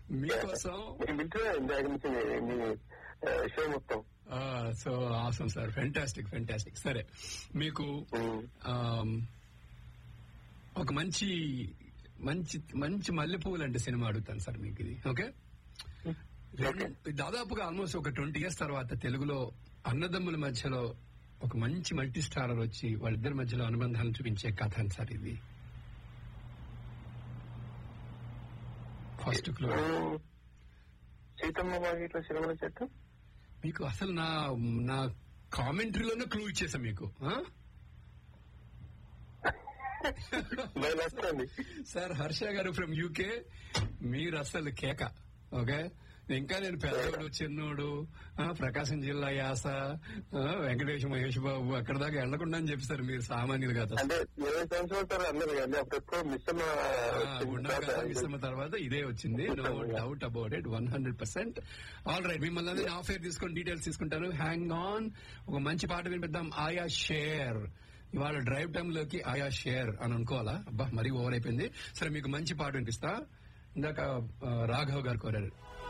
మీకోసం నేను వింటున్నా ఇందాక నుంచి మీ- మీ ఆ, షో మొత్తం so awesome sir fantastic fantastic సరే మీకు ఉమ్. ఆమ్, ఒక మంచి మంచి మంచి మల్లెపూలు లాంటి సినిమా అడుగుతాను సార్ మీకు ఇది ఓకే రెండు- దాదాపుగా ఆల్మోస్ట్ ఒక ట్వంటీ ఇయర్స్ తర్వాత తెలుగులో అన్నదమ్ముల మధ్యలో ఒక మంచి మల్టీ స్టారర్ వచ్చి వాళ్ళిద్దరి మధ్యలో అనుబంధాలను చూపించే కథ అని సార్ ఇది ఫస్ట్ క్లో ఉమ్. సీతమ్మ వాకిట్లో సినిమా చెట్టు మీకు అసలు నా నా కామెంటరీలోనే క్లూ ఇచ్చేసా మీకు ఆ? భయం వస్తుంది సార్ హర్ష గారు ఫ్రమ్ యూకే మీరు అసలు కేక ఓకే ఇంకా నేను పెద్దోడు చిన్నోడు ఆ, ప్రకాశం జిల్లా యాస ఆ, వెంకటేష్ మహేష్ బాబు అక్కడ దాకా వెళ్లకుండా అని చెప్పారు మీరు సామాన్యులు కాదు అంటే ఇరవై సంవత్సరాల తర్వాత అన్నారు కానీ అప్పుడెప్పుడు మిస్సమ్మ మిశ్రమ తర్వాత ఇదే వచ్చింది no doubt about it one hundred percent all right మిమ్మల్ని అందరినీ ఆఫ్ ఎయిర్ తీసుకొని డీటెయిల్స్ తీసుకుంటాను హ్యాంగ్ ఆన్ ఒక మంచి పాట వినిపిద్దాం ఆయా షేర్ ఇవాళ డ్రైవ్ టైమ్ లోకి ఆయా షేర్ అని అనుకోవాలా అబ్బా మరీ ఓవర్ అయిపోయింది సరే మీకు మంచి పాట వినిపిస్తా ఇందాక ఆ, రాఘవ్ గారు కోరారు